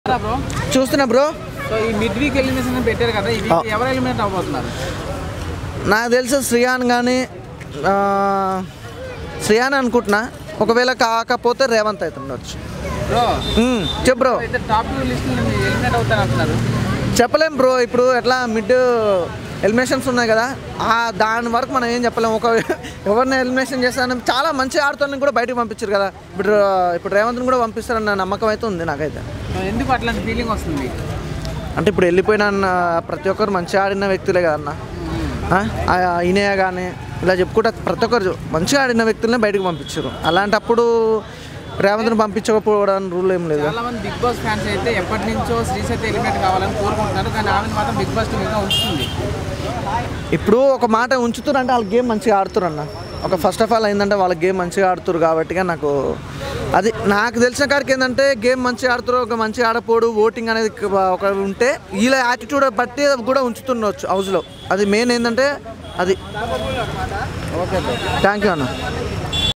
Bro చూస్తున్నా bro so ఈ mid week elimination పెట్టారు కదా ఈ వీక్ ఎవరు ఎలిమినేట్ అవ్వబోతున్నారు నాకు తెలిసి శ్రియాన్ కానీ శ్రియాన్ అనుకుంటున్నా ఒకవేళ కాకపోతే రేవంత్ అవుతుండొచ్చు బ్రో మ్మ్, చెప్పు బ్రో అయితే టాప్ టూ లిస్ట్ ఎలిమినేట్ అవుతారు అంటున్నారు చెప్పలేం బ్రో ఇప్పుడు ఎట్లా మిడ్ ఎలిమినేషన్స్ ఉన్నాయి కదా ఆ దాని వరకు మనం ఏం చెప్పలేం ఒక ఎవరిని ఎలిమినేషన్ చేస్తాను చాలా మంచి ఆడుతాన్ని కూడా బయటకు పంపించారు కదా ఇప్పుడు ఇప్పుడు రేవంత్ని కూడా పంపిస్తారన్న నమ్మకం అయితే ఉంది నాకైతే సో ఎందుకు అట్లాంటి ఫీలింగ్ వస్తుంది అంటే ఇప్పుడు వెళ్ళిపోయిన అన్న ప్రతి ఒక్కరు మంచిగా ఆడిన వ్యక్తులే కదన్న ఆ? ఆ ఇనయ కానీ ఇలా చెప్పుకుంటే ప్రతి ఒక్కరు మంచిగా ఆడిన వ్యక్తులనే బయటకు పంపించారు అలాంటప్పుడు రేవంత్ని పంపించకపోవడం రూల్ ఏం లేదు చాలా మంది బిగ్ బాస్ ఫ్యాన్స్ అయితే ఎప్పటి నుంచో శ్రీశైతే ఎలిమినేట్ కావాలని కోరుకుంటున్నారు కానీ ఆమెను మాత్రం బిగ్ బాస్ టీమ్ ఇంకా ఉంచుతుంది ఇప్పుడు ఒక మాట ఉంచుతారంటే వాళ్ళ గేమ్ మంచిగా ఆడుతురు అన్న ఒక ఫస్ట్ ఆఫ్ ఆల్ ఏంటంటే వాళ్ళ గేమ్ మంచిగా ఆడుతురు కాబట్టి నాకు అది నాకు తెలిసిన కాడికి ఏంటంటే గేమ్ మంచిగా ఆడుతురు ఒక మంచిగా ఆడపోడు ఓటింగ్ అనేది ఒక ఉంటే వీళ్ళ యాటిట్యూడ్ బట్టి కూడా ఉంచుతుండొచ్చు హౌస్లో అది మెయిన్ ఏంటంటే అది ఓకే థ్యాంక్ యూ అన్న